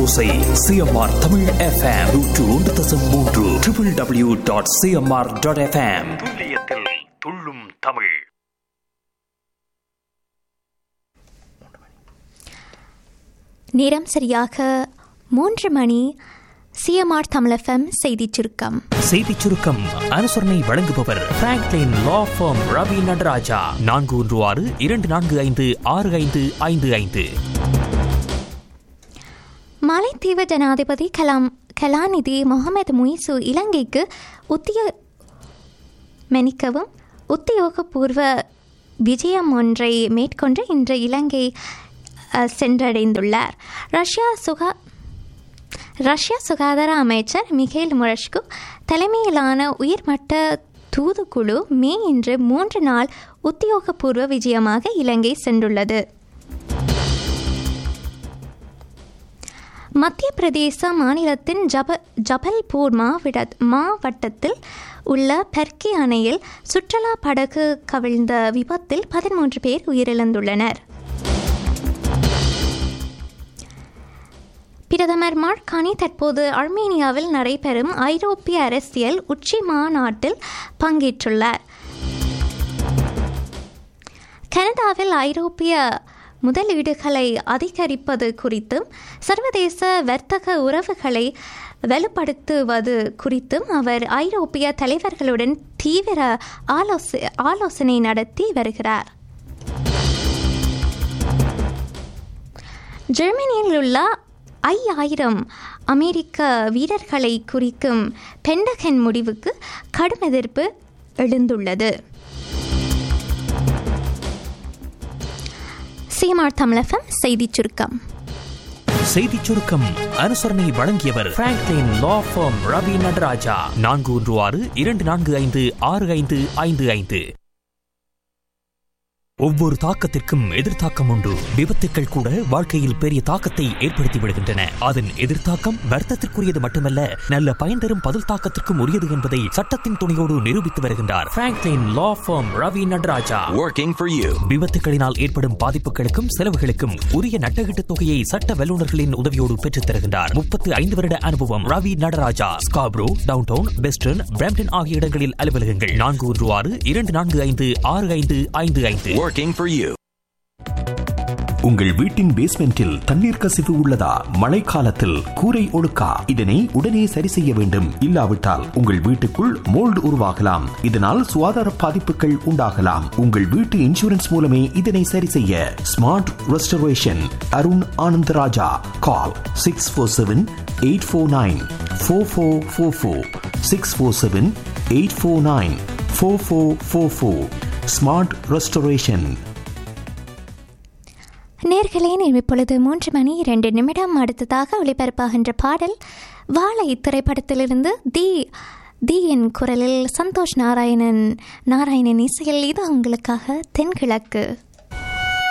ஓசை CMR Tamil FM நூற்று ஒன்று தசம் மூன்று triple W dot CMR dot FM துல்லியத்தில் துள்ளும் தமிழ் நேரம் சரியாக மூன்று மணி சிஎம்ஆர் தமிழஃபம் செய்திச் சுருக்கம் செய்திச் சுருக்கம் அனுசரணை வழங்குபவர் Franklin law firm Ravi Nataraja நான்கு ஒன்று ஆறு இரண்டு நான்கு ஐந்து ஆறு ஐந்து ஐந்து ஐந்து மாலைத்தீவு ஜனாதிபதி கலாம் கலாநிதி முகமது முயிசு இலங்கைக்கு உத்திய மன்னிக்கவும் உத்தியோகபூர்வ விஜயம் ஒன்றை மேற்கொண்டு இன்று இலங்கை அஹ், சென்றடைந்துள்ளார் ரஷ்யா சுகா ரஷ்ய சுகாதார அமைச்சர் மிகேல் முரஷ்கு தலைமையிலான உயர்மட்ட தூதுக்குழு மே இன்று மூன்று நாள் உத்தியோகபூர்வ விஜயமாக இலங்கை சென்றுள்ளது மத்திய பிரதேச மாநிலத்தின் ஜப ஜபல்பூர் மாவிட மாவட்டத்தில் உள்ள பெர்கி அணையில் சுற்றுலா படகு கவிழ்ந்த விபத்தில் பதிமூன்று பேர் உயிரிழந்துள்ளனர் பிரதமர் மார்கானி தற்போது அர்மேனியாவில் நடைபெறும் ஐரோப்பிய அரசியல் உச்சி மாநாட்டில் பங்கேற்றுள்ளார் கனடாவில் ஐரோப்பிய முதலீடுகளை அதிகரிப்பது குறித்தும் சர்வதேச வர்த்தக உறவுகளை வலுப்படுத்துவது குறித்தும் அவர் ஐரோப்பிய தலைவர்களுடன் தீவிர ஆலோச ஆலோசனை நடத்தி வருகிறார் ஜெர்மனியில் உள்ள ஐயாயிரம் அமெரிக்க வீரர்களை குறிக்கும் பெண்டகன் முடிவுக்கு கடும் எதிர்ப்பு எழுந்துள்ளது சீமார் தமிழகம் செய்திச் சுருக்கம் செய்திச் சுருக்கம் அனுசரணை வழங்கியவர் Franklin law firm Ravi Nataraja நான்கு ஒன்று ஆறு இரண்டு நான்கு ஐந்து ஆறு ஐந்து ஐந்து ஐந்து ஒவ்வொரு தாக்கத்திற்கும் எதிர்த்தாக்கம் உண்டு விபத்துக்கள் கூட வாழ்க்கையில் பெரிய தாக்கத்தை ஏற்படுத்தி விடுகின்றன அதன் எதிர்த்தாக்கம் வர்த்தத்திற்குரியது மட்டுமல்ல நல்ல பயன் தரும் பதில் தாக்கத்திற்கும் உரியது என்பதை சட்டத்தின் துணையோடு நிரூபித்து வருகின்றார் Franklin law firm Ravi Nataraja Working for you. விபத்துகளினால் ஏற்படும் பாதிப்புகளுக்கும் செலவுகளுக்கும் உரிய நட்டகீட்டு தொகையை சட்ட வல்லுநர்களின் உதவியோடு பெற்றுத் தருகின்றார் முப்பத்து ஐந்து வருட அனுபவம் Ravi Nataraja Scarborough downtown western Brampton ஆகிய இடங்களில் அலுவலகங்கள் நான்கு ஒன்று ஆறு இரண்டு நான்கு ஐந்து ஆறு ஐந்து ஐந்து ஐந்து Working for you. உங்கள் வீட்டின் பேஸ்மெண்டில் தண்ணீர் கசிவு உள்ளதா மழைக்காலத்தில் கூரை ஒழுக்கா இதனை உடனே சரி செய்ய வேண்டும் இல்லாவிட்டால் உங்கள் வீட்டுக்குள் மோல்டு உருவாகலாம் இதனால் சுகாதார பாதிப்புகள் உண்டாகலாம் உங்கள் வீட்டு இன்சூரன்ஸ் மூலமே இதனை சரி செய்ய smart restoration Arun Anandaraja call six four seven eight four nine four four four four six four seven eight four nine four four four four smart restoration நேர்களே நேரம் இப்பொழுது மூன்று மணி இரண்டு நிமிடம் அடுத்ததாக ஒளிபரப்பாகின்ற பாடல் வாழை திரைப்படத்திலிருந்து தி தி என் குரலில் சந்தோஷ் நாராயணன் நாராயணன் இசையில் இது உங்களுக்காக தென்கிழக்கு